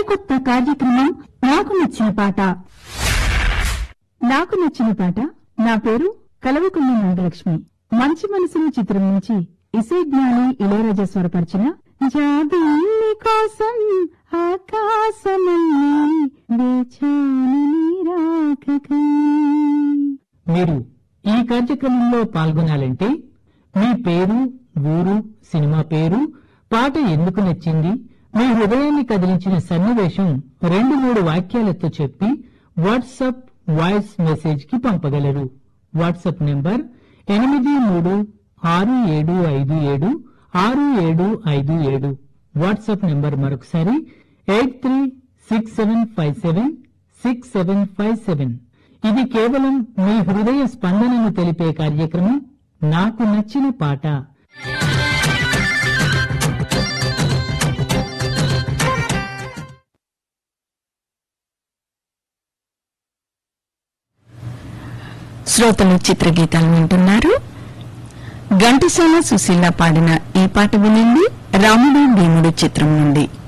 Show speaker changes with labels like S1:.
S1: సరికొత్త కార్యక్రమం నాకు నచ్చిన పాట నాకు నచ్చిన పాట నా పేరు కలవకుండ నాగలక్ష్మి మంచి మనసుని చిత్రం నుంచి ఇసే జ్ఞాని ఇళయరాజా స్వరపరిచిన జాబిల్లి కోసం ఆకాశమల్లి వేచాను నీ రాకకై.
S2: మీరు ఈ కార్యక్రమంలో పాల్గొనాలంటే మీ పేరు ఊరు సినిమా పేరు పాట ఎందుకు నచ్చింది మీ హృదయాన్ని కదిలించిన సన్నివేశం రెండు మూడు వాక్యాలతో చెప్పి వాట్సాప్ వాయిస్ మెసేజ్ కి పంపగలరు వాట్సాప్ నెంబర్ ఎనిమిది మూడు ఆరు ఏడు ఐదు ఏడు ఆరు ఏడు ఐదు ఏడు వాట్సాప్ నెంబర్ మరొకసారి eight three six seven five seven six seven five seven ఇది కేవలం మీ హృదయ స్పందనను తెలిపే కార్యక్రమం నాకు నచ్చిన పాట
S3: శ్రోతలు చిత్రగీతాలు వింటున్నారు ఘంటసాల సుశీల పాడిన ఈ పాట వినండి రాముడు భీముడు చిత్రం నుండి